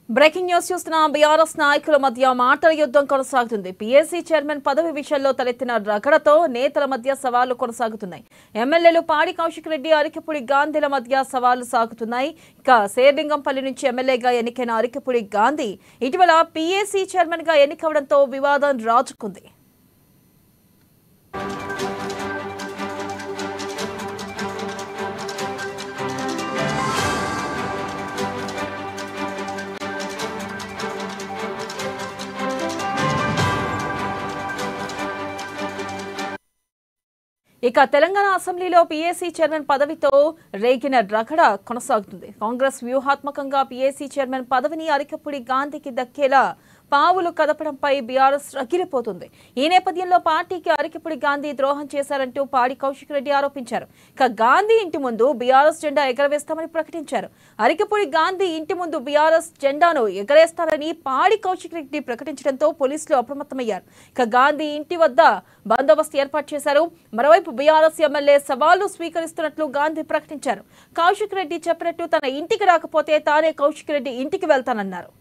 Breaking news చూస్తున్న BRS నాయకుల మధ్య మాటల యుద్ధం కొనసాగుతుంది పీఎస్సీ చైర్మన్ పదవి విషయంలో తలెత్తిన రగడతో నేతల మధ్య సవాళ్లు కొనసాగుతున్నాయి ఎమ్మెల్యేలు పాడి కౌశిక్ రెడ్డి అరికపుడి గాంధీల మధ్య సవాళ్లు సాగుతున్నాయి ఇక శేర్లింగంపల్లి నుంచి ఎమ్మెల్యేగా ఎన్నికైన అరికపుడి గాంధీ ఇటీవల పీఏసీ చైర్మన్ గా ఎన్నికవడంతో వివాదం రాజుకుంది ఇక తెలంగాణ అసెంబ్లీలో పీఏసీ చైర్మన్ పదవితో రేగిన రగడ కొనసాగుతుంది కాంగ్రెస్ వ్యూహాత్మకంగా పీఏసీ చైర్మన్ పదవిని అరికపుడి గాంధీకి దక్కేలా పావులు కదపడంపై బీఆర్ఎస్ రగిలిపోతుంది ఈ నేపథ్యంలో పార్టీకి అరికపుడి గాంధీ ద్రోహం చేశారంటూ పాడి కౌశిక్ రెడ్డి ఆరోపించారు ఇక గాంధీ ఇంటి ముందు బీఆర్ఎస్ జెండా ఎగరవేస్తామని ప్రకటించారు అరికపుడి గాంధీ ఇంటి ముందు బీఆర్ఎస్ జెండాను ఎగరేస్తారని పాడి కౌశిక్ రెడ్డి ప్రకటించడంతో పోలీసులు అప్రమత్తమయ్యారు ఇక గాంధీ ఇంటి వద్ద బందోబస్తు ఏర్పాటు చేశారు మరోవైపు బీఆర్ఎస్ ఎమ్మెల్యే సవాలు స్వీకరిస్తున్నట్లు గాంధీ ప్రకటించారు కౌశిక్ రెడ్డి చెప్పినట్టు తన ఇంటికి రాకపోతే తానే కౌశిక్ రెడ్డి ఇంటికి వెళ్తానన్నారు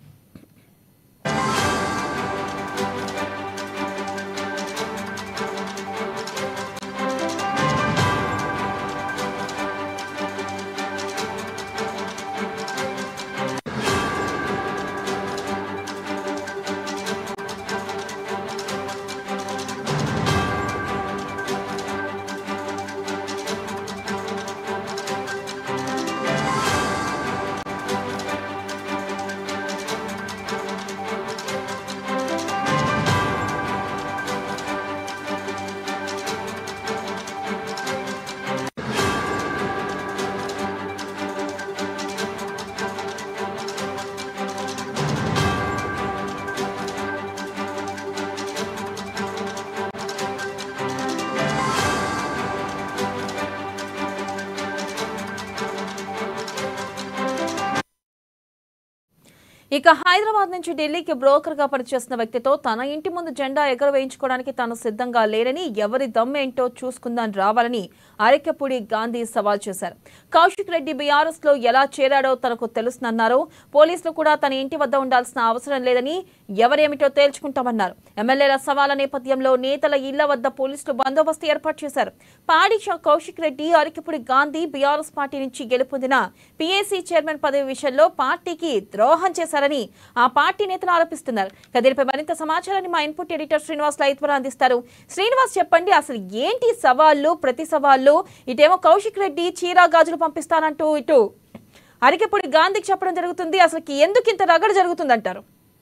ఇక హైదరాబాద్ నుంచి ఢిల్లీకి బ్రోకర్ గా పనిచేస్తున్న వ్యక్తితో తన ఇంటి ముందు జెండా ఎగరవేయించుకోవడానికి తాను సిద్ధంగా లేరని ఎవరి దమ్మేంటో చూసుకుందాం రావాలని అరికెపుడి గాంధీ సవాల్ చేశారు కౌశిక్ రెడ్డి బీఆర్ఎస్ లో ఎలా చేరాడో తనకు తెలుసునన్నారు పోలీసులు కూడా తన ఇంటి వద్ద ఉండాల్సిన అవసరం లేదని ఎవరేమిటో తేల్చుకుంటామన్నారు ఎమ్మెల్యేల సవాల నేపథ్యంలో నేతల ఇళ్ల వద్ద పోలీసులు బందోబస్తు ఏర్పాటు చేశారు పాడి షా కౌశిక్ రెడ్డి అరికెపుడి గాంధీ బీఆర్ఎస్ పార్టీ నుంచి గెలుపొందిన పీఏసీ చైర్మన్ పదవి విషయంలో పార్టీకి ద్రోహం చేశారని ఆ పార్టీ నేతలు ఆరోపిస్తున్నారు ఇక దీనిపై మరింత సమాచారాన్ని మా ఇన్పుట్ ఎడిటర్ శ్రీనివాస్ లైత్ ద్వారా అందిస్తారు శ్రీనివాస్ చెప్పండి అసలు ఏంటి సవాళ్లు ప్రతి సవాళ్లు ఇటేమో కౌశిక్ రెడ్డి చీరా గాజులు పంపిస్తానంటూ ఇటు అరికెపుడి గాంధీకి చెప్పడం జరుగుతుంది అసలు ఎందుకు ఇంత రగడ జరుగుతుందంటారు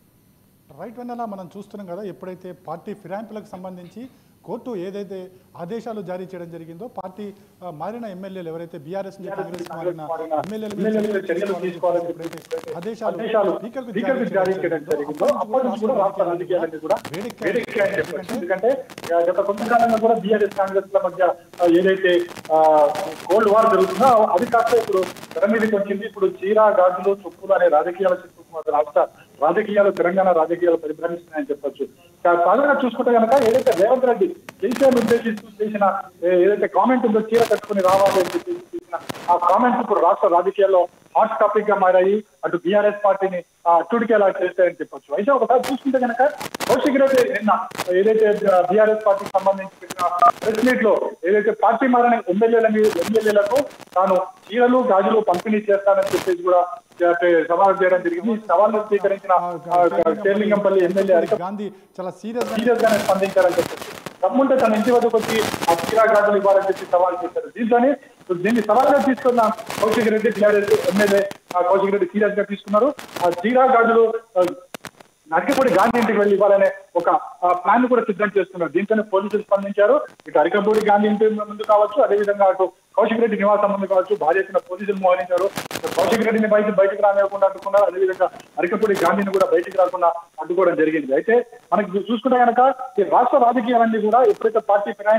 రైట్ వెన్నెల మనం చూస్తున్నాం కదా ఎప్పుడైతే పార్టీ ఫిరాయింపులకు సంబంధించి కోర్టు ఏదైతే ఆదేశాలు జారీ చేయడం జరిగిందో పార్టీ ఆ, మారిన ఎమ్మెల్యేలు ఎవరైతే బీఆర్ఎస్ నుంచి కాంగ్రెస్ మారిన ఎమ్మెల్యేల మీద ఎమ్మెల్యేల చర్యలు తీసుకోవాలని ఎప్పుడైతే చెప్పి ఆదేశాలు ఆదేశాలు స్పీకర్కు స్పీకర్కు జారీ చేయడం జరిగిందో అప్పటి నుంచి కూడా రాష్ట్ర రాజకీయాలన్నీ కూడా వేడెక్కాయని చెప్పొచ్చు ఎందుకంటే ఆ, గత కొంతకాలంగా కూడా బీఆర్ఎస్ కాంగ్రెస్ ల మధ్య ఆ, ఏదైతే కోల్డ్ వార్ జరుగుతుందో అది కాస్త ఇప్పుడు తెర మీదకి వచ్చింది ఇప్పుడు చీర గాజులు చొప్పులు అనే రాజకీయాల చుట్టూ మన రాష్ట్ర రాజకీయాలు తెలంగాణ రాజకీయాలు పరిభ్రమిస్తున్నాయని చెప్పొచ్చు కా- సాధారణంగా చూసుకుంటే కనుక ఏదైతే రేవంత్ రెడ్డి కేసీఆర్ ఉద్దేశిస్తూ చేసిన ఏ- ఏదైతే కామెంట్ ఉందో చీర కట్టుకుని రావాలి అని చెప్పి చేసిన ఆ కామెంట్స్ ఇప్పుడు రాష్ట్ర రాజకీయాల్లో హాట్ టాపిక్ గా మారాయి అటు బీఆర్ఎస్ పార్టీని ఆ, అట్టుడికేలా చేస్తాయని చెప్పొచ్చు అయితే ఒకసారి చూసుకుంటే కనుక కౌశిక్ రెడ్డి నిన్న ఏదైతే బీఆర్ఎస్ పార్టీకి సంబంధించి పెట్టిన ప్రెస్ మీట్ లో ఏదైతే పార్టీ మారిన ఎమ్మెల్యేల మీద ఎమ్మెల్యేలకు తాను చీరలు గాజులు పంపిణీ చేస్తానని చెప్పేసి కూడా చే- సవాల్ చేయడం జరిగింది ఈ సవాల్ను స్వీకరించిన ఆ, శేర్లింగంపల్లి ఎమ్మెల్యే అరిక గాంధీ చాలా సీరియస్ సీరియస్ గానే స్పందించారని చెప్పేసి దమ్ముంటే తన ఇంటి వద్దకు వచ్చి ఆ చీరా గాజులు ఇవ్వాలని చెప్పి సవాల్ చేశారు దీంతోనే దీన్ని సవాల్గా తీసుకున్న కౌశిక్ రెడ్డి టీఆర్ఎస్ ఎమ్మెల్యే ఆ కౌశిక్ రెడ్డి సీరియస్ గా తీసుకున్నారు ఆ చీరా గాజులు ఆ, నరికపూడి గాంధీ ఇంటికి వెళ్ళి ఇవ్వాలనే ఒక ప్లాన్ కూడా సిద్ధం చేస్తున్నారు దీంతోనే పోలీసులు స్పందించారు ఇటు అరికపూడి గాంధీ ఇంటి ముందు కావచ్చు అదేవిధంగా అటు కౌశిక్ రెడ్డి నివాసం ముందు కావచ్చు భారీ ఎత్తున పోలీసులు మోహరించారు కౌశిక్ రెడ్డిని బయట బయటకు రానివ్వకుండా అడ్డుకున్నారు అదేవిధంగా అరికపూడి గాంధీని కూడా బయటికి రాకుండా అడ్డుకోవడం జరిగింది అయితే మనకి చూ- చూసుకుంటే కనుక ఈ రాష్ట్ర రాజకీయాలన్నీ కూడా ఎప్పుడైతే పార్టీ ఫిరాయించిన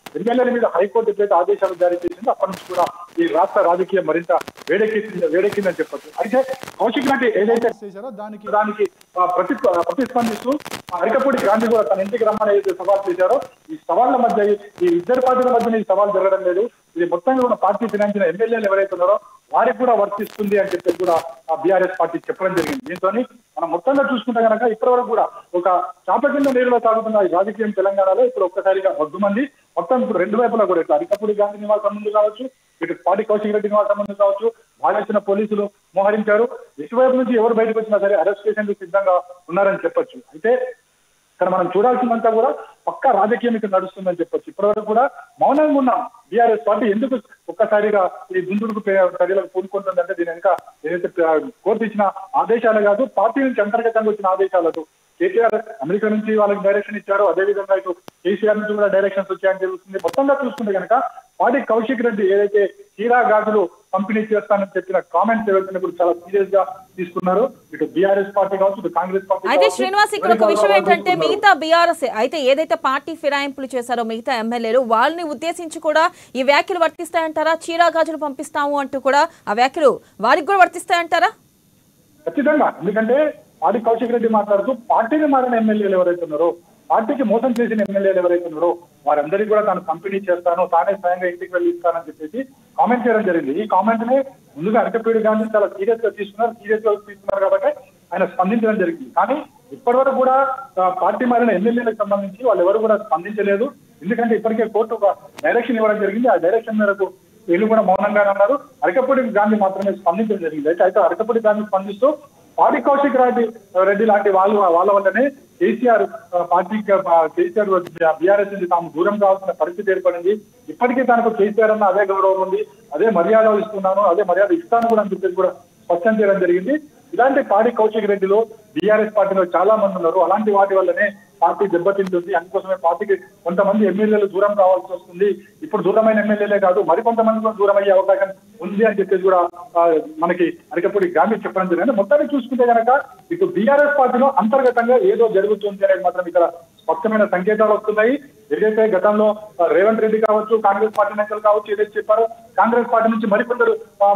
ఎమ్మెల్యేల మీద హైకోర్టు ఎప్పుడైతే ఆదేశాలు జారీ చేసిందో అప్పటి నుంచి కూడా ఈ రాష్ట్ర రాజకీయం మరింత వేడెక్కి వేడెక్కిందని చెప్పొచ్చు అయితే కౌశిక్ రెడ్డి ఏదైతే చేశారో దానికి దానికి ఆ, ప్రతి ప్రతిస్పందిస్తూ ఆ అరికపూడి గాంధీ కూడా తన ఇంటికి రమ్మని ఏదైతే సవాల్ చేశారో ఈ సవాళ్ల మధ్య ఈ- ఈ ఇద్దరు పార్టీల మధ్య ఈ సవాల్ జరగడం లేదు ఇది మొత్తంగా కూడా పార్టీ ఫినాన్షియల్ ఎమ్మెల్యేలు ఎవరైతే ఉన్నారో వారికి కూడా వర్తిస్తుంది అని చెప్పి కూడా ఆ బీఆర్ఎస్ పార్టీ చెప్పడం జరిగింది దీంతో మనం మొత్తంగా చూసుకుంటే కనుక ఇప్పటి వరకు కూడా ఒక చాప కింద నీరులో సాగుతున్న ఈ రాజకీయం తెలంగాణలో ఇప్పుడు ఒక్కసారిగా వద్దు మంది మొత్తం ఇప్పుడు రెండు వైపులా కూడా ఇట్లా అరికపూడి గాంధీ నివాసం ముందు కావచ్చు ఇటు పాటి కౌశిక్ రెడ్డి నివాసం ముందు కావచ్చు భావించిన పోలీసులు మోహరించారు ఇటువైపు నుంచి ఎవరు బయటకు వచ్చినా సరే అరెస్ట్ చేసేందుకు సిద్ధంగా ఉన్నారని చెప్పొచ్చు అయితే ఇక్కడ మనం చూడాల్సిందంతా కూడా పక్కా రాజకీయం ఇక్కడ నడుస్తుందని చెప్పొచ్చు ఇప్పటివరకు కూడా మౌనంగా ఉన్నాం బీఆర్ఎస్ పార్టీ ఎందుకు ఒక్కసారిగా ఈ గుంటూరుకు చర్యలకు పూనుకుంటుందంటే దీని వెనుక ఏదైతే ఆ, కోర్టు ఇచ్చిన ఆదేశాలు కాదు పార్టీ నుంచి అంతర్గతంగా వచ్చిన ఆదేశాలతో కేటీఆర్ అమెరికా నుంచి వాళ్ళకి డైరెక్షన్ ఇచ్చారు అదే విధంగా ఇటు కేసీఆర్ నుంచి కూడా డైరెక్షన్స్ వచ్చాయని తెలుస్తుంది మొత్తంగా చూసుకుంటే కనుక పాటి కౌశిక్ రెడ్డి ఏదైతే హీరా గాజులు పంపిణీ చేస్తానని చెప్పిన కామెంట్స్ ఏవైతే ఇప్పుడు చాలా సీరియస్ గా తీసుకున్నారు ఇటు బీఆర్ఎస్ పార్టీ కావచ్చు ఇటు కాంగ్రెస్ పార్టీ అయితే కావచ్చు, శ్రీనివాస్ ఇక్కడ ఒక ఎవరికి విషయం వాళ్ళు ఏంటంటే తీసుకున్నారు. మిగతా బీఆర్ఎస్ అయితే ఏదైతే పార్టీ ఫిరాయింపులు చేశారో మిగతా ఎమ్మెల్యేలు వాళ్ళని ఉద్దేశించి కూడా ఈ వ్యాఖ్యలు వర్తిస్తాయంటారా చీరా గాజులు పంపిస్తాము అంటూ కూడా ఆ వ్యాఖ్యలు వారికి కూడా వర్తిస్తాయంటారా ఖచ్చితంగా ఎందుకంటే పాడి కౌశిక్ రెడ్డి మాట్లాడుతూ పార్టీని మారిన ఎమ్మెల్యేలు ఎవరైతే ఉన్నారో పార్టీకి మోసం చేసిన ఎమ్మెల్యేలు ఎవరైతే ఉన్నారో వారందరికీ కూడా తాను పంపిణీ చేస్తాను తానే స్వయంగా ఇంటికి వెళ్ళి ఇస్తానని చెప్పేసి కామెంట్ చేయడం జరిగింది ఈ కామెంట్ ని ముందుగా అరకపేడి గాంధీ చాలా సీరియస్ గా తీసుకున్నారు సీరియస్ గా తీసుకున్నారు కాబట్టి ఆయన స్పందించడం జరిగింది కానీ ఇప్పటివరకు కూడా ఆ, పార్టీ మారిన ఎమ్మెల్యేలకు సంబంధించి వాళ్ళు ఎవరు కూడా స్పందించలేదు ఎందుకంటే ఇప్పటికే కోర్టు ఒక డైరెక్షన్ ఇవ్వడం జరిగింది ఆ డైరెక్షన్ మేరకు వీళ్ళు కూడా మౌనంగానే ఉన్నారు అరకపూడి గాంధీ మాత్రమే స్పందించడం జరిగింది అయితే అయితే అరకపూడి గాంధీ స్పందిస్తూ పాడి కౌశిక్ రెడ్డి రెడ్డి లాంటి వాళ్ళు వాళ్ళ వల్లనే కేసీఆర్ ఆ, పార్టీకి ఆ, కేసీఆర్ బీఆర్ఎస్ నుంచి తాము దూరం కావాల్సిన పరిస్థితి ఏర్పడింది ఇప్పటికీ తనకు కేసీఆర్ అన్న అదే గౌరవం ఉంది అదే మర్యాద ఇస్తున్నాను అదే మర్యాద ఇస్తాను కూడా అని చెప్పేసి కూడా స్పష్టం చేయడం జరిగింది ఇలాంటి పాడి కౌశిక్ రెడ్డిలో బీఆర్ఎస్ పార్టీలో చాలా మంది ఉన్నారు అలాంటి వాటి వల్లనే పార్టీ దెబ్బతింటుంది అందుకోసమే పార్టీకి కొంతమంది ఎమ్మెల్యేలు దూరం కావాల్సి వస్తుంది ఇప్పుడు దూరమైన ఎమ్మెల్యేలే కాదు మరి కొంతమంది కూడా దూరం అయ్యే అవకాశం ఉంది అని చెప్పేసి కూడా ఆ, మనకి అరికపూడి గాంధీ చెప్పడం జరిగింది మొత్తాన్ని చూసుకుంటే కనుక ఇటు బీఆర్ఎస్ పార్టీలో అంతర్గతంగా ఏదో జరుగుతుంది అనేది మాత్రం ఇక్కడ స్పష్టమైన సంకేతాలు వస్తున్నాయి ఏదైతే గతంలో ఆ, రేవంత్ రెడ్డి కావచ్చు కాంగ్రెస్ పార్టీ నేతలు కావచ్చు ఏదైతే చెప్పారో కాంగ్రెస్ పార్టీ నుంచి మరికొందరు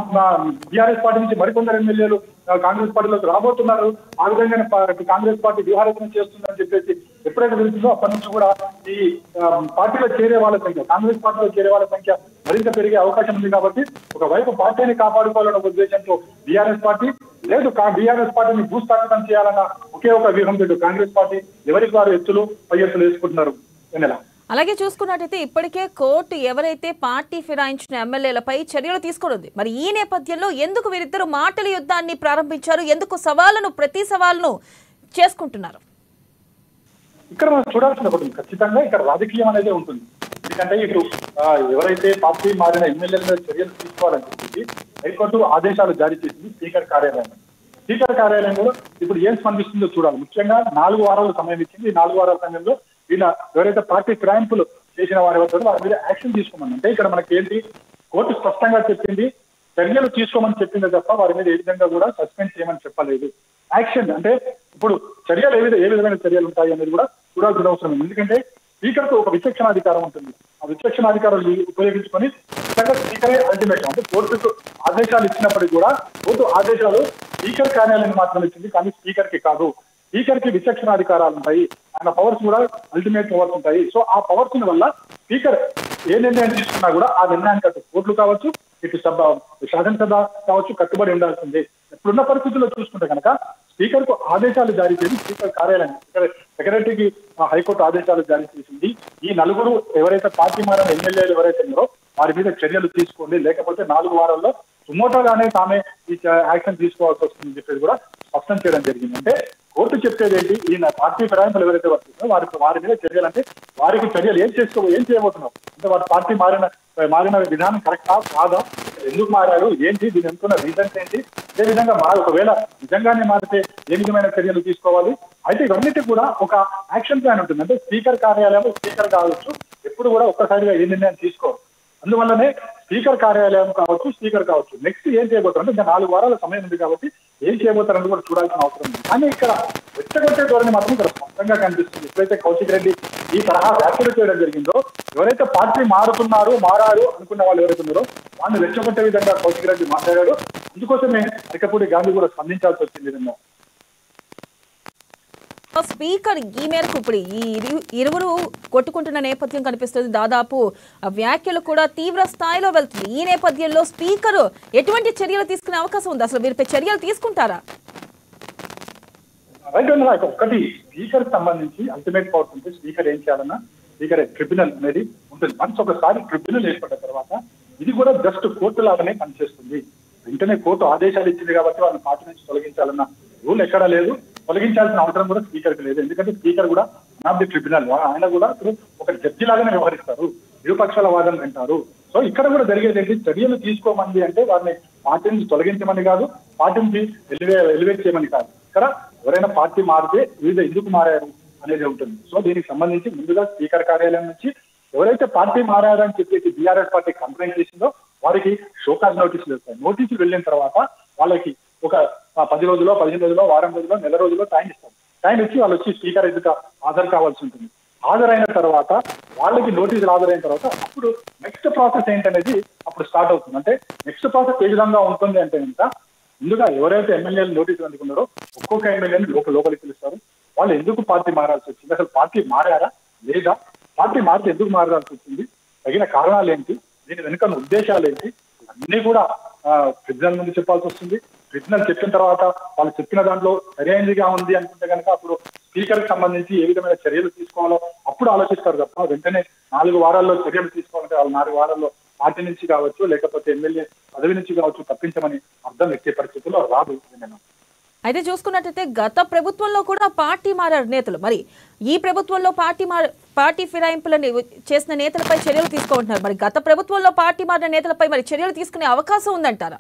బీఆర్ఎస్ పార్టీ నుంచి మరికొందరు ఎమ్మెల్యేలు ఆ, కాంగ్రెస్ పార్టీలోకి రాబోతున్నారు ఆ విధంగానే పా- కాంగ్రెస్ పార్టీ వ్యూహారచన చేస్తుందని చెప్పేసి ఎప్పుడైతే తెలిసిందో అప్పటి నుంచి కూడా ఈ ఆ, పార్టీలో చేరే వాళ్ళ సంఖ్య కాంగ్రెస్ పార్టీలో చేరే వాళ్ళ సంఖ్య మరింత పెరిగే అవకాశం ఉంది కాబట్టి ఒకవైపు పార్టీని కాపాడుకోవాలన్న ఒక ఉద్దేశంతో బీఆర్ఎస్ పార్టీ లేదు బీఆర్ఎస్ పార్టీని భూస్థాపితం చేయాలన్న ఒకే ఒక వ్యూహం లేదు కాంగ్రెస్ పార్టీ ఎవరికి వారు ఎత్తులు పై ఎత్తులు వేసుకుంటున్నారు వెన్నెల అలాగే చూసుకున్నట్టయితే ఇప్పటికే కోర్టు ఎవరైతే పార్టీ ఫిరాయించిన ఎమ్మెల్యేలపై చర్యలు తీసుకున్నది మరి ఈ నేపథ్యంలో ఎందుకు వీరిద్దరు మాటల యుద్ధాన్ని ప్రారంభించారు ఎందుకు సవాళ్లను ప్రతి సవాల్ను చేసుకుంటున్నారు ఇక్కడ మనం చూడాల్సిన ఒకటి ఉంది. ఖచ్చితంగా ఇక్కడ రాజకీయం అనేది ఉంటుంది ఎందుకంటే ఇటు ఆ, ఎవరైతే పార్టీ మారిన ఎమ్మెల్యేల మీద చర్యలు తీసుకోవాలని చెప్పేసి హైకోర్టు ఆదేశాలు జారీ చేసింది స్పీకర్ కార్యాలయం స్పీకర్ కార్యాలయం కూడా ఇప్పుడు ఏం స్పందిస్తుందో చూడాలి ముఖ్యంగా నాలుగు వారాల సమయం ఇచ్చింది ఈ నాలుగు వారాల సమయంలో వీళ్ళ ఎవరైతే పార్టీ ఫిరాయింపులు చేసిన వారి వద్ద వారి మీద యాక్షన్ తీసుకోమని అంటే ఇక్కడ మనకి ఏంటి కోర్టు స్పష్టంగా చెప్పింది చర్యలు తీసుకోమని చెప్పింది తప్ప వారి మీద ఏ విధంగా కూడా సస్పెండ్ చేయమని చెప్పలేదు యాక్షన్ అంటే ఇప్పుడు చర్యలు ఏ విధ ఏ విధమైన చర్యలు ఉంటాయి అనేది కూడా చూడాల్సిన అవసరం ఉంది ఎందుకంటే స్పీకర్ కు ఒక విచక్షణాధికారం ఉంటుంది ఆ విచక్షణాధికారాలు ఉపయోగించుకొని ఖచ్చితంగా స్పీకరే అల్టిమేట్ అంటే కోర్టుకు ఆదేశాలు ఇచ్చినప్పటికీ కూడా కోర్టు ఆదేశాలు స్పీకర్ కార్యాలయానికి మాత్రం ఇచ్చింది కానీ స్పీకర్ కి కాదు స్పీకర్ కి విచక్షణాధికారాలు ఉంటాయి ఆయన పవర్స్ కూడా అల్టిమేట్ పవర్స్ ఉంటాయి సో ఆ పవర్స్ వల్ల స్పీకర్ ఏ నిర్ణయం తీసుకున్నా కూడా ఆ నిర్ణయానికి అటు కోర్టులు కావచ్చు ఇటు సభ శాసనసభ కావచ్చు కట్టుబడి ఉండాల్సిందే ఇప్పుడున్న పరిస్థితుల్లో చూసుకుంటే కనుక స్పీకర్ కు ఆదేశాలు జారీ చేసి స్పీకర్ కార్యాలయం సెక్రటరీకి హైకోర్టు ఆదేశాలు జారీ చేసింది ఈ నలుగురు ఎవరైతే పార్టీ మారిన ఎమ్మెల్యేలు ఎవరైతే ఉన్నారో వారి మీద చర్యలు తీసుకోండి లేకపోతే నాలుగు వారాల్లో సుమోటోగానే తామే ఈ చ- యాక్షన్ తీసుకోవాల్సి వస్తుందని చెప్పేసి కూడా స్పష్టం చేయడం జరిగింది అంటే కోర్టు చెప్పేది ఏంటి ఈ నా పార్టీ ఫిరాయింపులు ఎవరైతే వర్తిస్తుందో వారికి వారి మీద చర్యలు అంటే వారికి చర్యలు ఏం చేసుకో ఏం చేయబోతున్నావు అంటే వారి పార్టీ మారిన మారిన విధానం కరెక్టా కాదా ఎందుకు మారారు ఏంటి దీని వెనుకున్న రీజన్స్ ఏంటి అదే విధంగా మారి ఒకవేళ నిజంగానే మారితే ఏ విధమైన చర్యలు తీసుకోవాలి అయితే ఇవన్నిటి కూడా ఒక యాక్షన్ ప్లాన్ ఉంటుంది అంటే స్పీకర్ కార్యాలయం స్పీకర్ కావచ్చు ఎప్పుడు కూడా ఒక్కసారిగా ఏ నిర్ణయం తీసుకోరు అందువల్లనే స్పీకర్ కార్యాలయం కావచ్చు స్పీకర్ కావచ్చు నెక్స్ట్ ఏం చేయబోతున్నారు ఇంకా నాలుగు వారాల సమయం ఉంది కాబట్టి ఏం చేయబోతారని కూడా చూడాల్సిన అవసరం ఉంది కానీ ఇక్కడ రెచ్చగొట్టే ధోరణి మాత్రం ఇక్కడ స్పష్టంగా కనిపిస్తుంది ఎప్పుడైతే కౌశిక్ రెడ్డి ఈ తరహా వ్యాఖ్యలు చేయడం జరిగిందో ఎవరైతే పార్టీ మారుతున్నారు మారారు అనుకున్న వాళ్ళు ఎవరైతే ఉన్నారో వాళ్ళని రెచ్చగొట్టే విధంగా కౌశిక్ రెడ్డి మాట్లాడాడు అందుకోసమే అరికపూడి గాంధీ కూడా స్పందించాల్సి వచ్చింది నిన్న స్పీకర్ ఈ మేరకు ఇప్పుడు ఈ ఇరు- ఇరువురు కొట్టుకుంటున్న నేపథ్యం కనిపిస్తుంది దాదాపు ఆ వ్యాఖ్యలు కూడా తీవ్ర స్థాయిలో వెళ్తుంది ఈ నేపథ్యంలో స్పీకర్ ఎటువంటి చర్యలు తీసుకునే అవకాశం ఉంది అసలు వీరిపై చర్యలు తీసుకుంటారా రైట్ అన్న నాకు ఒక్కటి స్పీకర్ సంబంధించి అల్టిమేట్ పవర్ ఉంటే స్పీకర్ ఏం చేయాలన్నా స్పీకర్ ట్రిబ్యునల్ అనేది ఉంటుంది మనసు ఒకసారి ట్రిబ్యునల్ ఏర్పడిన తర్వాత ఇది కూడా జస్ట్ కోర్టు లాగానే పనిచేస్తుంది వెంటనే కోర్టు ఆదేశాలు ఇచ్చింది కాబట్టి వాళ్ళని పార్టీ నుంచి తొలగించాలన్న రూల్ ఎక్కడా లేదు తొలగించాల్సిన అవసరం కూడా స్పీకర్ కి లేదు ఎందుకంటే స్పీకర్ కూడా వన్ ఆఫ్ ది ట్రిబ్యునల్ ఆయన కూడా ఇప్పుడు ఒక జడ్జి లాగానే వ్యవహరిస్తారు ఇరుపక్షాల వాదన వింటారు సో ఇక్కడ కూడా జరిగేది ఏంటి చర్యలు తీసుకోమంది అంటే వారిని పార్టీ నుంచి తొలగించమని కాదు పార్టీ నుంచి ఎలివే ఎలివేట్ చేయమని కాదు ఇక్కడ ఎవరైనా పార్టీ మారితే వివిధ ఎందుకు మారారు అనేది ఉంటుంది సో దీనికి సంబంధించి ముందుగా స్పీకర్ కార్యాలయం నుంచి ఎవరైతే పార్టీ మారారని చెప్పేసి బీఆర్ఎస్ పార్టీ కంప్లైంట్ చేసిందో వారికి షోకాజ్ నోటీసులు వస్తాయి నోటీసులు వెళ్ళిన తర్వాత వాళ్ళకి ఒక ఆ, పది రోజులో పదిహేను రోజులో వారం రోజులో నెల రోజుల్లో టైం ఇస్తారు టైం ఇచ్చి వాళ్ళు వచ్చి స్పీకర్ ఎదుట హాజరు కావాల్సి ఉంటుంది హాజరైన తర్వాత వాళ్ళకి నోటీసులు హాజరైన తర్వాత అప్పుడు నెక్స్ట్ ప్రాసెస్ ఏంటనేది అప్పుడు స్టార్ట్ అవుతుంది అంటే నెక్స్ట్ ప్రాసెస్ ఏ విధంగా ఉంటుంది అంటే కనుక ముందుగా ఎవరైతే ఎమ్మెల్యేలు నోటీసులు అందుకున్నారో ఒక్కొక్క ఎమ్మెల్యేని లోపల లోపలికి పిలుస్తారు వాళ్ళు ఎందుకు పార్టీ మారాల్సి వచ్చింది అసలు పార్టీ మారారా లేదా పార్టీ మారితే ఎందుకు మారాల్సి వచ్చింది తగిన కారణాలు ఏంటి దీని వెనుక ఉన్న ఉద్దేశాలు ఏంటి అన్ని కూడా ట్రిబ్యునల్ ముందు చెప్పాల్సి వస్తుంది ట్రిబ్యునల్ చెప్పిన తర్వాత వాళ్ళు చెప్పిన దాంట్లో సరైనదిగా ఉంది అనుకుంటే కనుక అప్పుడు స్పీకర్ కి సంబంధించి ఏ విధమైన చర్యలు తీసుకోవాలో అప్పుడు ఆలోచిస్తారు తప్ప వెంటనే నాలుగు వారాల్లో చర్యలు తీసుకోవాలంటే వాళ్ళు నాలుగు వారాల్లో పార్టీ నుంచి కావచ్చు లేకపోతే ఎమ్మెల్యే పదవి నుంచి కావచ్చు తప్పించమని అర్థం ఎక్కే పరిస్థితుల్లో రాదు నేను అయితే చూసుకున్నట్టయితే గత ప్రభుత్వంలో కూడా పార్టీ మారారు నేతలు మరి ఈ ప్రభుత్వంలో పార్టీ మార పార్టీ ఫిరాయింపులని చేసిన నేతలపై చర్యలు తీసుకుంటున్నారు మరి గత ప్రభుత్వంలో పార్టీ మారిన నేతలపై మరి చర్యలు తీసుకునే అవకాశం ఉందంటారా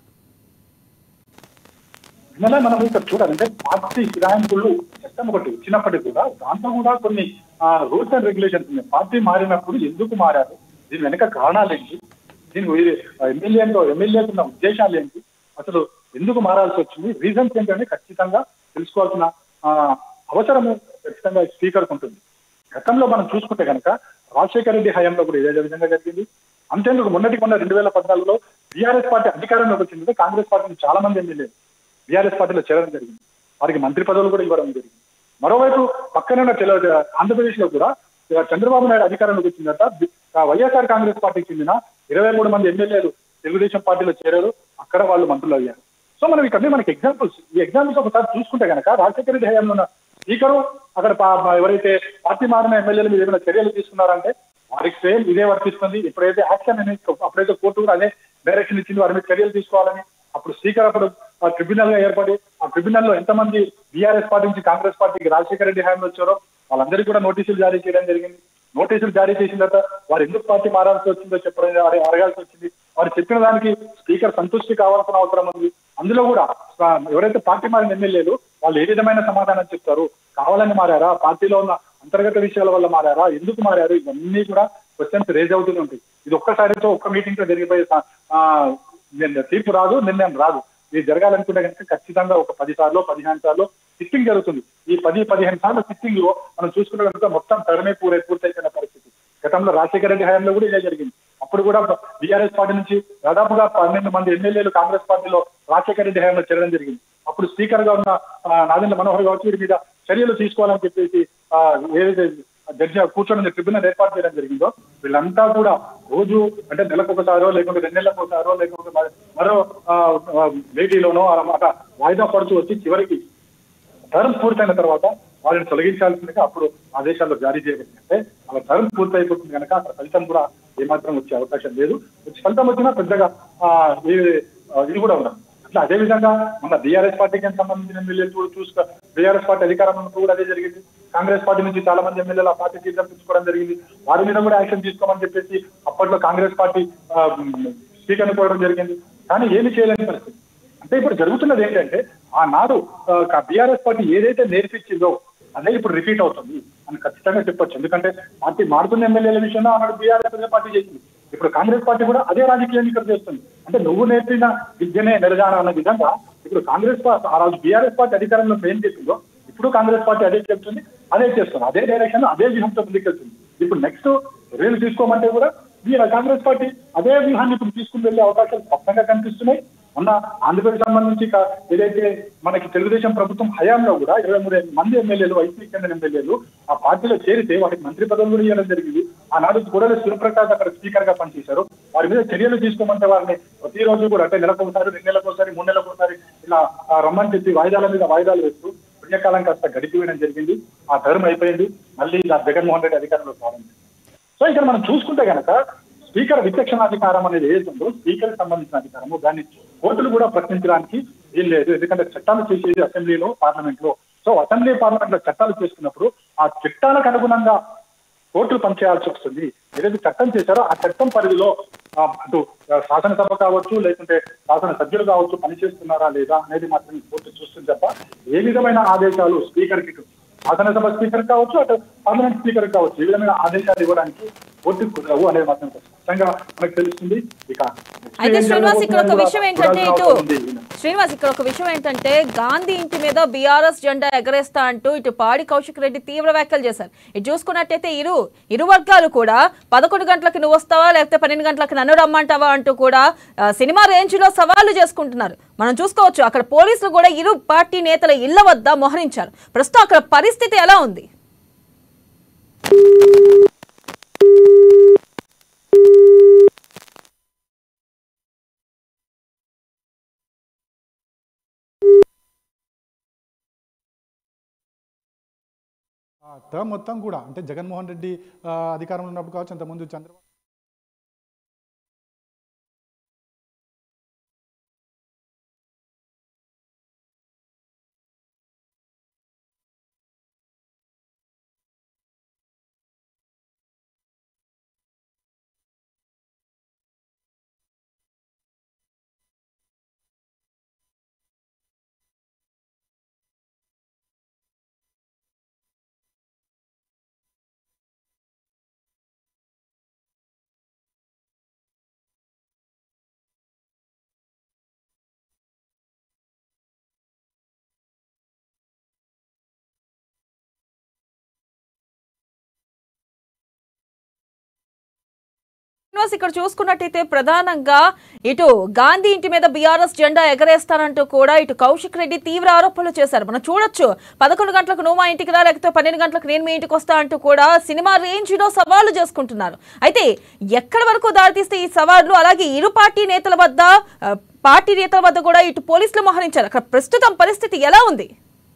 ఇన్నలా మనం ఇక్కడ చూడాలంటే పార్టీ ఫిరాయింపులు చట్టం ఒకటి వచ్చినప్పటికీ కూడా దాంట్లో కూడా కొన్ని రూల్స్ అండ్ రెగ్యులేషన్స్ ఉన్నాయి పార్టీ మారినప్పుడు ఎందుకు మారారు దీని వెనక కారణాలు ఏంటి దీని ఎమ్మెల్యేతో ఎమ్మెల్యేకు ఉన్న ఉద్దేశాలు ఏంటి అసలు ఎందుకు మారాల్సి వచ్చింది రీజన్స్ ఏంటంటే ఖచ్చితంగా తెలుసుకోవాల్సిన ఆ, అవసరము ఖచ్చితంగా స్పీకర్ ఉంటుంది గతంలో మనం చూసుకుంటే కనుక రాజశేఖర రెడ్డి హయాంలో కూడా ఇదే విధంగా జరిగింది అంతేందుకు మొన్నటి మొన్న రెండు వేల పద్నాలుగులో బీఆర్ఎస్ పార్టీ అధికారంలోకి వచ్చింది కాంగ్రెస్ పార్టీ చాలా మంది ఎమ్మెల్యేలు బీఆర్ఎస్ పార్టీలో చేరడం జరిగింది వారికి మంత్రి పదవులు కూడా ఇవ్వడం జరిగింది మరోవైపు పక్కనే ఉన్న తెల ఆంధ్రప్రదేశ్ లో కూడా ఇక చంద్రబాబు నాయుడు అధికారంలోకి వచ్చిన తర్వాత బి- ఆ వైఎస్ఆర్ కాంగ్రెస్ పార్టీకి చెందిన ఇరవై మూడు మంది ఎమ్మెల్యేలు తెలుగుదేశం పార్టీలో చేరారు అక్కడ వాళ్ళు మంత్రులు అయ్యారు సో మనం ఇక్కడ మనకి ఎగ్జాంపుల్స్ ఈ ఎగ్జాంపుల్స్ ఒకసారి చూసుకుంటే కనుక రాజశేఖర రెడ్డి హయాంలో ఉన్న స్పీకరు అక్కడ పా- పా- ఎవరైతే పార్టీ మారిన ఎమ్మెల్యేలు మీద ఏమైనా చర్యలు తీసుకున్నారంటే వారికి సేమ్ ఇదే వర్తిస్తుంది ఎప్పుడైతే యాక్షన్ అనేది అప్పుడైతే కోర్టు కూడా అదే డైరెక్షన్ ఇచ్చింది వారి మీద చర్యలు తీసుకోవాలని అప్పుడు స్పీకర్ అప్పుడు ఆ ట్రిబ్యునల్ గా ఏర్పడి ఆ ట్రిబ్యునల్ లో ఎంతమంది బీఆర్ఎస్ పార్టీ నుంచి కాంగ్రెస్ పార్టీకి రాజశేఖర రెడ్డి హయాంలో వచ్చారో వాళ్ళందరికీ కూడా నోటీసులు జారీ చేయడం జరిగింది నోటీసులు జారీ చేసిన తర్వాత వారు ఎందుకు పార్టీ మారాల్సి వచ్చిందో చెప్పడం అడ- అడగాల్సి వచ్చింది వారు చెప్పిన దానికి స్పీకర్ సంతృష్టి కావాల్సిన అవసరం ఉంది అందులో కూడా ఆ, ఎవరైతే పార్టీ మారిన ఎమ్మెల్యేలు వాళ్ళు ఏ విధమైన సమాధానం చెప్తారు కావాలని మారారా పార్టీలో ఉన్న అంతర్గత విషయాల వల్ల మారారా ఎందుకు మారారు ఇవన్నీ కూడా క్వశ్చన్స్ రేజ్ అవుతూనే ఉంటాయి ఇది ఒక్కసారితో ఒక్క మీటింగ్ తో జరిగిపోయే సా- ఆ, నిన్న తీర్పు రాదు నిర్ణయం రాదు ఇది జరగాలనుకుంటే కనుక ఖచ్చితంగా ఒక పది సార్లు పదిహేను సార్లు సిట్టింగ్ జరుగుతుంది ఈ పది పదిహేను సార్లు సిట్టింగ్ లో మనం చూసుకున్న కనుక మొత్తం తరమే పూరై పూర్తయిపోయిన పరిస్థితి గతంలో రాజశేఖర రెడ్డి హయాంలో కూడా ఇదే జరిగింది అప్పుడు కూడా బీఆర్ఎస్ పార్టీ నుంచి దాదాపుగా పన్నెండు మంది ఎమ్మెల్యేలు కాంగ్రెస్ పార్టీలో రాజశేఖర రెడ్డి హయాంలో చేరడం జరిగింది అప్పుడు స్పీకర్ గా ఉన్న ఆ, నాదెండ్ల మనోహర్ కావచ్చు వీరి మీద చర్యలు తీసుకోవాలని చెప్పేసి ఆ, ఏదైతే జడ్జి కూర్చొని ట్రిబ్యునల్ ఏర్పాటు చేయడం జరిగిందో వీళ్ళంతా కూడా రోజు అంటే నెలకు ఒకసారో లేకుంటే రెండు నెలలకు ఒకసారో లేకుంటే మ- మరో ఆ, ఆ, భేటీలోనో అన్నమాట వాయిదా పడుతూ వచ్చి చివరికి టర్మ్ పూర్తయిన తర్వాత వాళ్ళని తొలగించాల్సిందిగా అప్పుడు ఆదేశాలు జారీ చేయబడింది అంటే అలా టర్మ్ పూర్తి అయిపోతుంది కనుక అక్కడ ఫలితం కూడా ఏమాత్రం వచ్చే అవకాశం లేదు వచ్చి ఫలితం వచ్చినా పెద్దగా ఆ, ఏ- ఆ, ఇది కూడా ఉన్నది అట్లా అదే విధంగా మన బీఆర్ఎస్ పార్టీకి సంబంధించిన ఎమ్మెల్యేలు కూడా చూసుకో బీఆర్ఎస్ పార్టీ అధికారం ఉన్నప్పుడు కూడా అదే జరిగింది కాంగ్రెస్ పార్టీ నుంచి చాలా మంది ఎమ్మెల్యేలు ఆ పార్టీ తీర్థం తీసుకోవడం జరిగింది వారి మీద కూడా యాక్షన్ తీసుకోమని చెప్పేసి అప్పట్లో కాంగ్రెస్ పార్టీ స్పీకర్ కోవడం జరిగింది కానీ ఏమి చేయలేని పరిస్థితి అంటే ఇప్పుడు జరుగుతున్నది ఏంటంటే ఆనాడు బీఆర్ఎస్ పార్టీ ఏదైతే నేర్పించిందో అదే ఇప్పుడు రిపీట్ అవుతుంది అని ఖచ్చితంగా చెప్పొచ్చు ఎందుకంటే పార్టీ మారుతున్న ఎమ్మెల్యేల విషయంలో ఆనాడు బీఆర్ఎస్ అదే పార్టీ చేసింది ఇప్పుడు కాంగ్రెస్ పార్టీ కూడా అదే రాజకీయాన్ని ఇక్కడ చేస్తుంది అంటే నువ్వు నేర్పిన విద్యనే నిరజాన అన్న విధంగా ఇప్పుడు కాంగ్రెస్ పార్టీ ఆ రోజు బీఆర్ఎస్ పార్టీ అధికారంలో ఏం చెప్పిందో ఇప్పుడు కాంగ్రెస్ పార్టీ అదే చెప్తుంది అదే చేస్తుంది అదే డైరెక్షన్ అదే వ్యూహంతో ముందుకెళ్తుంది ఇప్పుడు నెక్స్ట్ రేలు తీసుకోమంటే కూడా వీళ్ళ కాంగ్రెస్ పార్టీ అదే వ్యూహాన్ని ఇప్పుడు తీసుకుని వెళ్ళే అవకాశాలు స్పష్టంగా కనిపిస్తున్నాయి మొన్న ఆంధ్రప్రదేశ్ సంబంధించి కా- ఏదైతే మనకి తెలుగుదేశం ప్రభుత్వం హయాంలో కూడా ఇరవై మూడు మంది ఎమ్మెల్యేలు వైసీపీ చెందిన ఎమ్మెల్యేలు ఆ పార్టీలో చేరితే వాటికి మంత్రి పదవులు కూడా ఇవ్వడం జరిగింది ఆనాడు కూడా సూర్యప్రకాష్ అక్కడ స్పీకర్ గా పనిచేశారు వారి మీద చర్యలు తీసుకోమంటే వారిని ప్రతిరోజు కూడా అంటే నెలకు ఒకసారి రెండు నెలలకు ఒకసారి మూడు నెలలకు ఒకసారి ఇలా ఆ, రమ్మని చెప్పి వాయిదాల మీద వాయిదాలు వేస్తూ పుణ్యకాలం కాస్త గడిపివేయడం జరిగింది ఆ టర్మ్ అయిపోయింది మళ్ళీ ఇలా జగన్మోహన్ రెడ్డి అధికారంలో ప్రారంభించారు సో ఇక్కడ మనం చూసుకుంటే గనక స్పీకర్ విచక్షణాధికారం అనేది ఏదైతుందో స్పీకర్ సంబంధించిన అధికారము దాన్ని కోర్టులు కూడా ప్రశ్నించడానికి ఏం లేదు ఎందుకంటే చట్టాలు చేసేది అసెంబ్లీలో పార్లమెంట్ లో సో అసెంబ్లీ పార్లమెంట్ లో చట్టాలు చేసుకున్నప్పుడు ఆ చట్టాలకు అనుగుణంగా కోర్టులు పనిచేయాల్సి వస్తుంది ఏదైతే చట్టం చేశారో ఆ చట్టం పరిధిలో ఆ, అటు ఆ, శాసనసభ కావచ్చు లేకుంటే శాసన సభ్యులు కావచ్చు పనిచేస్తున్నారా లేదా అనేది మాత్రం కోర్టు చూస్తుంది తప్ప ఏ విధమైన ఆదేశాలు స్పీకర్ కి శాసనసభ స్పీకర్ కావచ్చు అటు పార్లమెంట్ స్పీకర్ కావచ్చు ఏ విధమైన ఆదేశాలు ఇవ్వడానికి కోర్టు కుదరవు అనేది మాత్రం స్పష్టంగా మనకు తెలుస్తుంది ఇక అయితే ఏం శ్రీనివాస్ ఇక్కడ ఒక జరగబోతుందో విషయం ఏంటంటే చూడాల్సిన ఇటు అవసరం ఉంది. శ్రీనివాస్ ఇక్కడ ఒక విషయం ఏంటంటే గాంధీ ఇంటి మీద బీఆర్ఎస్ జెండా ఎగరేస్తా అంటూ ఇటు పాడి కౌశిక్ రెడ్డి తీవ్ర వ్యాఖ్యలు చేశారు ఇటు చూసుకున్నట్టయితే ఇరు ఇరు వర్గాలు కూడా పదకొండు గంటలకు నువ్వు వస్తావా లేకపోతే పన్నెండు గంటలకు నన్ను రమ్మంటావా అంటూ కూడా ఆ, సినిమా రేంజ్ లో సవాళ్లు చేసుకుంటున్నారు మనం చూసుకోవచ్చు అక్కడ పోలీసులు కూడా ఇరు పార్టీ నేతల ఇళ్ల వద్ద మోహరించారు ప్రస్తుతం అక్కడ పరిస్థితి ఎలా ఉంది ఆ టర్మ్ మొత్తం కూడా అంటే జగన్మోహన్ రెడ్డి ఆ, అధికారంలో ఉన్నప్పుడు కావచ్చు అంతకుముందు చంద్రబాబు శ్రీనివాస్ ఇక్కడ చూసుకున్నట్టయితే ప్రధానంగా ఇటు గాంధీ ఇంటి మీద బీఆర్ఎస్ జెండా ఎగరేస్తానంటూ కూడా ఇటు కౌశిక్ రెడ్డి తీవ్ర ఆరోపణలు చేశారు మనం చూడొచ్చు పదకొండు గంటలకు నువ్వు మా ఇంటికి రా లేకపోతే పన్నెండు గంటలకు నేను మీ ఇంటికి వస్తా అంటూ కూడా సినిమా రేంజ్ లో సవాళ్లు చేసుకుంటున్నారు అయితే ఎక్కడి వరకు దారితీస్తే ఈ సవాళ్లు అలాగే ఇరు పార్టీ నేతల వద్ద ఆ, పార్టీ నేతల వద్ద కూడా ఇటు పోలీసులు మోహరించారు అక్కడ ప్రస్తుతం పరిస్థితి ఎలా ఉంది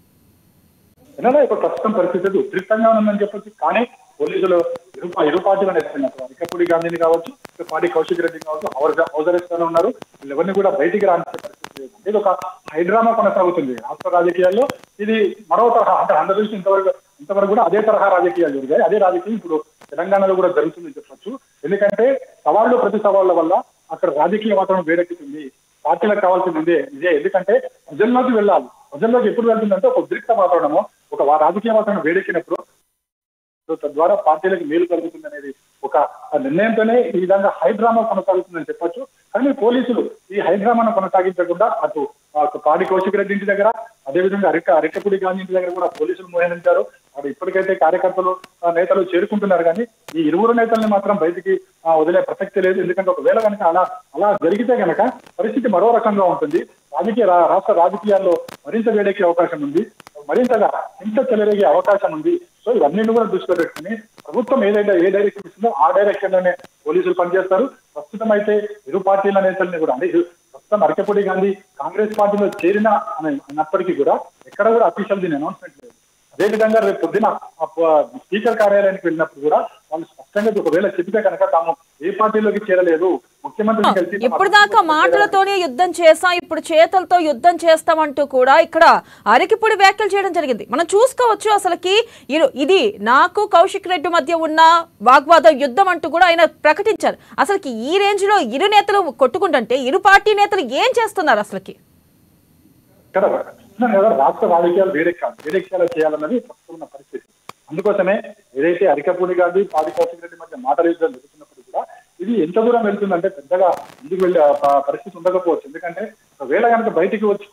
ఎన్నడో ఇప్పుడు ప్రస్తుతం పరిస్థితి అయితే ఉద్రిక్తంగా ఉందని చెప్పొచ్చు కానీ పోలీసులు ఇరు ఇరు పార్టీలు నేర్చుకున్నారు అరికపూడి గాంధీని కావచ్చు ఇటు పార్టీ కౌశిక్ రెడ్డి కావచ్చు హౌస్ హౌస్ అరెస్ట్ లోనే ఉన్నారు వీళ్ళెవరిని కూడా బయటికి రానిచ్చే పరిస్థితి లేదు ఇది ఒక హైడ్రామా కొనసాగుతుంది రాష్ట్ర రాజకీయాల్లో ఇది మరో తరహా అంటే ఆంధ్రప్రదేశ్ ఇంతవరకు ఇంతవరకు కూడా అదే తరహా రాజకీయాలు జరిగాయి అదే రాజకీయం ఇప్పుడు తెలంగాణలో కూడా జరుగుతుందని చెప్పొచ్చు ఎందుకంటే సవాళ్ళు ప్రతి సవాళ్ళ వల్ల అక్కడ రాజకీయ వాతావరణం వేడెక్కుతుంది పార్టీలకు కావాల్సింది ఇదే ఇదే ఎందుకంటే ప్రజల్లోకి వెళ్ళాలి ప్రజల్లోకి ఎప్పుడు వెళ్తుందంటే ఒక ఉద్రిక్త వాతావరణము ఒక వా- రాజకీయ వాతావరణం వేడెక్కినప్పుడు సో తద్వారా పార్టీలకు మేలు కలుగుతుంది అనేది ఒక నిర్ణయంతోనే ఈ విధంగా హైడ్రామా కొనసాగుతుందని చెప్పొచ్చు కానీ పోలీసులు ఈ హైడ్రామాను కొనసాగించకుండా అటు ఆ యొక్క పాడి కౌశిక్ రెడ్డి ఇంటి దగ్గర అదేవిధంగా అరిక అరికపూడి గాంధీ ఇంటి దగ్గర కూడా పోలీసులు మోహరించారు అది ఇప్పటికైతే కార్యకర్తలు ఆ, నేతలు చేరుకుంటున్నారు కానీ ఈ ఇరువురు నేతల్ని మాత్రం బయటికి ఆ, వదిలే ప్రసక్తి లేదు ఎందుకంటే ఒకవేళ కనుక అలా అలా జరిగితే కనుక పరిస్థితి మరో రకంగా ఉంటుంది రాజకీయ రా- రాష్ట్ర రాజకీయాల్లో మరింత వేడెక్కే అవకాశం ఉంది మరింతగా హింస చెలరేగే అవకాశం ఉంది సో ఇవన్నీ కూడా దృష్టిలో పెట్టుకుని ప్రభుత్వం ఏదైతే ఏ డైరెక్షన్ ఇస్తుందో ఆ డైరెక్షన్ లోనే పోలీసులు పనిచేస్తారు ప్రస్తుతం అయితే ఇరు పార్టీల నేతల్ని కూడా అంటే ఇరు- ప్రస్తుతం అరకపూడి గాంధీ కాంగ్రెస్ పార్టీలో చేరిన అని అన్నప్పటికీ కూడా ఎక్కడ కూడా అఫీషియల్ దీని అనౌన్స్మెంట్ లేదు అదేవిధంగా రేపు పొద్దున ఆ ప- స్పీకర్ కార్యాలయానికి వెళ్ళినప్పుడు కూడా వాళ్ళు స్పష్టంగా ఒకవేళ చెబితే కనుక తాము ఏ పార్టీలోకి చేరలేదు ముఖ్యమంత్రిని కలిసి ఇప్పుడు దాకా మాటలతోనే యుద్ధం చేస్తాం ఇప్పుడు చేతులతో యుద్ధం చేస్తామంటూ కూడా ఇక్కడ అరకిపుడి వ్యాఖ్యలు చేయడం జరిగింది మనం చూసుకోవచ్చు అసలుకి ఇరు ఇది నాకు కౌశిక్ రెడ్డి మధ్య ఉన్న వాగ్వాదం యుద్ధం అంటూ కూడా ఆయన ప్రకటించారు అసలుకి ఈ రేంజ్ లో ఇరు నేతలు కొట్టుకుంటుంటే ఇరు పార్టీ నేతలు ఏం చేస్తున్నారు అసలుకి ఇక్కడ చెప్తున్నాను కదా రాష్ట్ర రాజకీయాలు వేడెక్కాలి వేడెక్కేలా చేయాలన్నది ప్రస్తుతం ఉన్న పరిస్థితి అందుకోసమే ఏదైతే అరికపూడి గాంధీ పాడి కౌశిక్ రెడ్డి మధ్య మాటల యుద్ధం జరుగుతున్నప్పుడు కూడా ఇది ఎంత దూరం వెళ్తుందంటే పెద్దగా ముందుకు వెళ్ళే ఆ ప- పరిస్థితి ఉండకపోవచ్చు ఎందుకంటే ఒకవేళ కనుక బయటికి వచ్చుకునే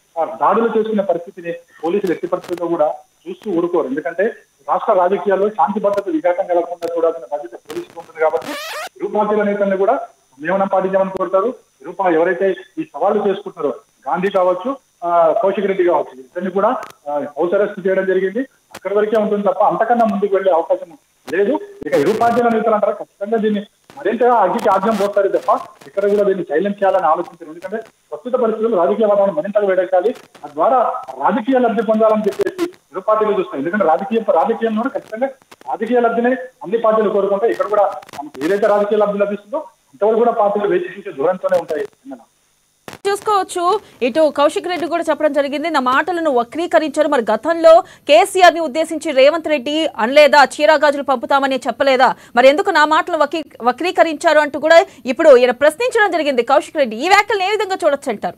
ఆ, దాడులు చేసుకునే పరిస్థితిని పోలీసులు ఎట్టి పరిస్థితుల్లో కూడా చూస్తూ ఊరుకోరు ఎందుకంటే రాష్ట్ర రాజకీయాల్లో శాంతి భద్రత విఘాతం కలగకుండా చూడాల్సిన బాధ్యత పోలీసులు ఉంటుంది కాబట్టి ఇరు పార్టీల నేతల్ని కూడా సంయమనం పాటించామని కోరుతారు ఇరు పా- ఎవరైతే ఈ సవాళ్లు చేసుకుంటారో గాంధీ కావచ్చు ఆ, కౌశిక్ రెడ్డి కావచ్చు ఇద్దరిని కూడా ఆ, హౌస్ అరెస్ట్ చేయడం జరిగింది అక్కడి వరకే ఉంటుంది తప్ప అంతకన్నా ముందుకు వెళ్లే అవకాశం లేదు ఇక ఇరు పార్టీల నేతలు అంటారా ఖచ్చితంగా దీన్ని మరింతగా అగ్గికి ఆజ్ఞం పోస్తారు తప్ప ఇక్కడ కూడా దీన్ని సైలెంట్ చేయాలని ఆలోచించారు ఎందుకంటే ప్రస్తుత పరిస్థితుల్లో రాజకీయ వాతావరణం మరింతగా వేడెక్కాలి తద్వారా రాజకీయ లబ్ధి పొందాలని చెప్పేసి ఇరు పార్టీలు చూస్తాయి ఎందుకంటే రాజకీయ రాజకీయంలో ఖచ్చితంగా రాజకీయ లబ్ధినే అన్ని పార్టీలు కోరుకుంటాయి ఇక్కడ కూడా మనకు ఏదైతే రాజకీయ లబ్ధి లభిస్తుందో అంతవరకు కూడా పార్టీలు వేచి చూసే దూరంతోనే ఉంటాయి అన్న. చూసుకోవచ్చు ఇటు కౌశిక్ రెడ్డి కూడా చెప్పడం జరిగింది నా మాటలను వక్రీకరించారు మరి గతంలో కేసీఆర్ ని ఉద్దేశించి రేవంత్ రెడ్డి అనలేదా చీరాగాజులు పంపుతామని చెప్పలేదా మరి ఎందుకు నా మాటలు వక్రీ వక్రీకరించారు అంటూ కూడా ఇప్పుడు ఈయన ప్రశ్నించడం జరిగింది కౌశిక్ రెడ్డి ఈ వ్యాఖ్యలను ఏ విధంగా చూడొచ్చు అంటారు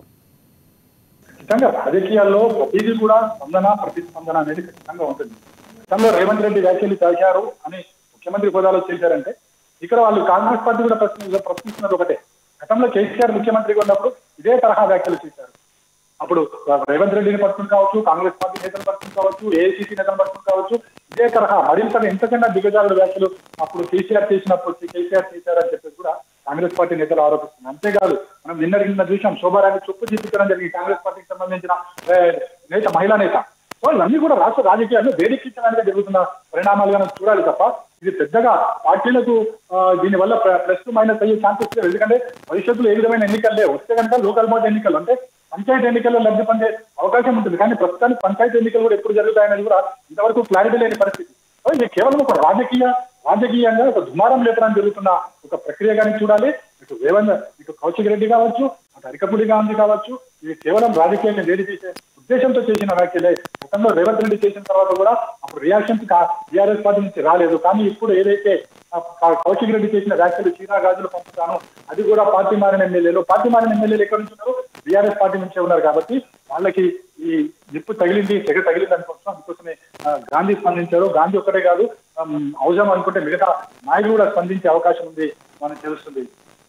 ఖచ్చితంగా రాజకీయాల్లో ప్రతిదీ కూడా స్పందన ప్రతిస్పందన అనేది ఖచ్చితంగా ఉంటుంది గతంలో రేవంత్ రెడ్డి వ్యాఖ్యలు చేశారు అని ముఖ్యమంత్రి హోదాలో చేశారంటే ఇక్కడ వాళ్ళు కాంగ్రెస్ పార్టీ కూడా ప్రశ్న ప్రశ్నిస్తున్నది ఒకటే గతంలో కేసీఆర్ ముఖ్యమంత్రిగా ఉన్నప్పుడు ఇదే తరహా వ్యాఖ్యలు చేశారు అప్పుడు రేవంత్ రెడ్డిని పట్టుకుని కావచ్చు కాంగ్రెస్ పార్టీ నేతలు పట్టుకుని కావచ్చు ఏఐసీసీ నేతలు పట్టుకుని కావచ్చు ఇదే తరహా మరింత ఎంతకన్నా దిగజారుడు వ్యాఖ్యలు అప్పుడు కేసీఆర్ చేసినప్పుడు కేసీఆర్ చేశారని చెప్పేసి కూడా కాంగ్రెస్ పార్టీ నేతలు ఆరోపిస్తున్నారు అంతేకాదు మనం నిన్న నిన్న చూసాం శోభారాన్ని చొప్పు చూపించడం జరిగింది కాంగ్రెస్ పార్టీకి సంబంధించిన ఏ, నేత మహిళా నేత సో ఇవన్నీ కూడా రాష్ట్ర రాజకీయాల్లో వేడెక్కించడానికి జరుగుతున్న పరిణామాలుగా మనం చూడాలి తప్ప ఇది పెద్దగా పార్టీలకు ఆ, దీనివల్ల ప్లస్ మైనస్ అయ్యే ఛాన్సెస్ లేవు ఎందుకంటే భవిష్యత్తులో ఏ విధమైన ఎన్నికలు లేవు వస్తే కనుక లోకల్ బాడీ ఎన్నికలు అంటే పంచాయతీ ఎన్నికల్లో లబ్ధి పొందే అవకాశం ఉంటుంది కానీ ప్రస్తుతానికి పంచాయతీ ఎన్నికలు కూడా ఎప్పుడు జరుగుతాయనేది కూడా ఇంతవరకు క్లారిటీ లేని పరిస్థితి సో ఇది కేవలం ఒక రాజకీయ రాజకీయంగా ఒక దుమారం లేపడానికి జరుగుతున్న ఒక ప్రక్రియగానే చూడాలి ఇటు రేవంత్ ఇటు కౌశిక్ రెడ్డి కావచ్చు అటు అరికపూడి గాంధీ కావచ్చు ఇది కేవలం రాజకీయాన్ని వేడి చేసే ఉద్దేశంతో చేసిన వ్యాఖ్యలే గతంలో రేవంత్ రెడ్డి చేసిన తర్వాత కూడా అప్పుడు రియాక్షన్స్ టీఆర్ఎస్ పార్టీ నుంచి రాలేదు కానీ ఇప్పుడు ఏదైతే ఆ క- కౌశిక్ రెడ్డి చేసిన వ్యాఖ్యలు చీనా గాజులు పంపుతాను అది కూడా పార్టీ మారిన ఎమ్మెల్యేలు పార్టీ మారిన ఎమ్మెల్యేలు ఎక్కడి నుంచి ఉన్నారు బీఆర్ఎస్ పార్టీ నుంచే ఉన్నారు కాబట్టి వాళ్ళకి ఈ నిప్పు తగిలింది తెగ తగిలింది అనుకుంటున్నాం అందుకోసమే ఆ, గాంధీ స్పందించారు గాంధీ ఒక్కటే కాదు ఆమ్, అవసరం అనుకుంటే మిగతా నాయకులు కూడా స్పందించే అవకాశం ఉంది మనకు తెలుస్తుంది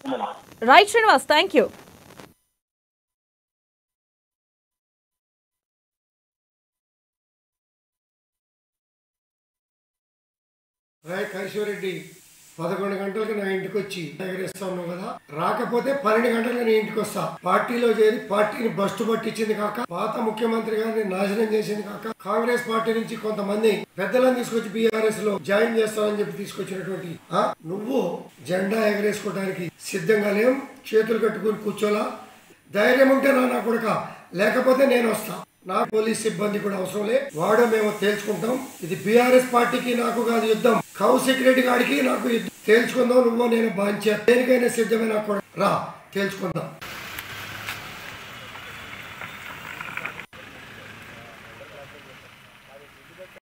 right Srinivas thank you Rai కైశ్వరెడ్డి పదకొండు గంటలకు నా ఇంటికి వచ్చి ఎగరేస్తా ఉన్నావు కదా రాకపోతే పన్నెండు గంటలకు నీ ఇంటికి వస్తా పార్టీలో చేరి పార్టీని బస్టు పట్టించింది కాక పాత ముఖ్యమంత్రి గారిని నాశనం చేసింది కాక కాంగ్రెస్ పార్టీ నుంచి కొంతమంది పెద్దలను తీసుకొచ్చి బీఆర్ఎస్ లో జాయిన్ చేస్తామని చెప్పి తీసుకొచ్చినటువంటి ఆ, నువ్వు జెండా ఎగరేసుకోవడానికి సిద్ధంగా లేవు చేతులు కట్టుకుని కూర్చోలా ధైర్యం ఉంటే నా నా కొడుక లేకపోతే నేను వస్తా నా పోలీస్ సిబ్బంది కూడా అవసరం లే వాడో మేము తేల్చుకుంటాం ఇది బీఆర్ఎస్ పార్టీకి నాకు కాదు యుద్ధం కౌశిక్ రెడ్డి గారికి నాకు యుద్ధం తేల్చుకుందాం నువ్వు నేను బాంచా దేనికైనా సిద్ధమే నా కొడుకు రా తేల్చుకుందాం